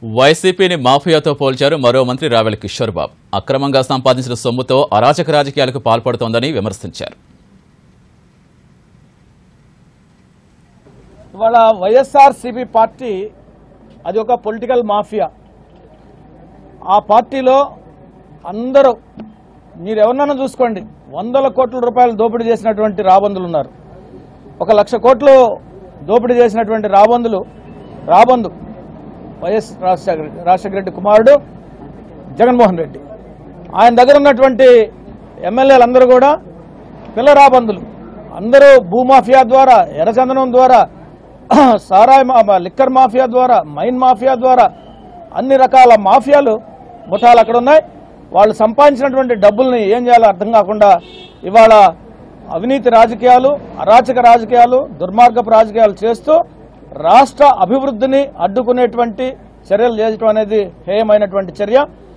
వైసీపీని మాఫియాతో పోల్చారు మరో మంత్రి రావెల కిషోర్ బాబు అక్రమంగా సంపాదించిన సొమ్ముతో అరాచక రాజకీయాలకు పాల్పడుతోందని విమర్శించారు ఇవాళ వైఎస్ఆర్సీపీ పార్టీ అది ఒక పొలిటికల్ మాఫియా ఆ పార్టీలో అందరూ మీరు ఎవరినైనా చూసుకోండి వందల కోట్ల రూపాయలు దోపిడీ చేసినటువంటి రాబందులు ఉన్నారు ఒక లక్ష కోట్లు దోపిడీ చేసినటువంటి రాబందులు రాబందు వైఎస్ రాజశేఖర రాజశేఖర రెడ్డి కుమారుడు జగన్మోహన్ రెడ్డి ఆయన దగ్గర ఉన్నటువంటి ఎమ్మెల్యేలందరూ కూడా పిల్ల రాబందులు అందరూ భూమాఫియా ద్వారా ఎర్రచందనం ద్వారా సారాయి మా- లిక్కర్ మాఫియా ద్వారా మైన్ మాఫియా ద్వారా అన్ని రకాల మాఫియాలు ముఠాలు అక్కడ ఉన్నాయి వాళ్ళు సంపాదించినటువంటి డబ్బుల్ని ఏం చేయాలో అర్థం కాకుండా ఇవాళ అవినీతి రాజకీయాలు అరాచక రాజకీయాలు దుర్మార్గపు రాజకీయాలు చేస్తూ రాష్ట్ర అభివృద్ధిని అడ్డుకునేటువంటి చర్యలు చేయడం అనేది హేయమైనటువంటి చర్య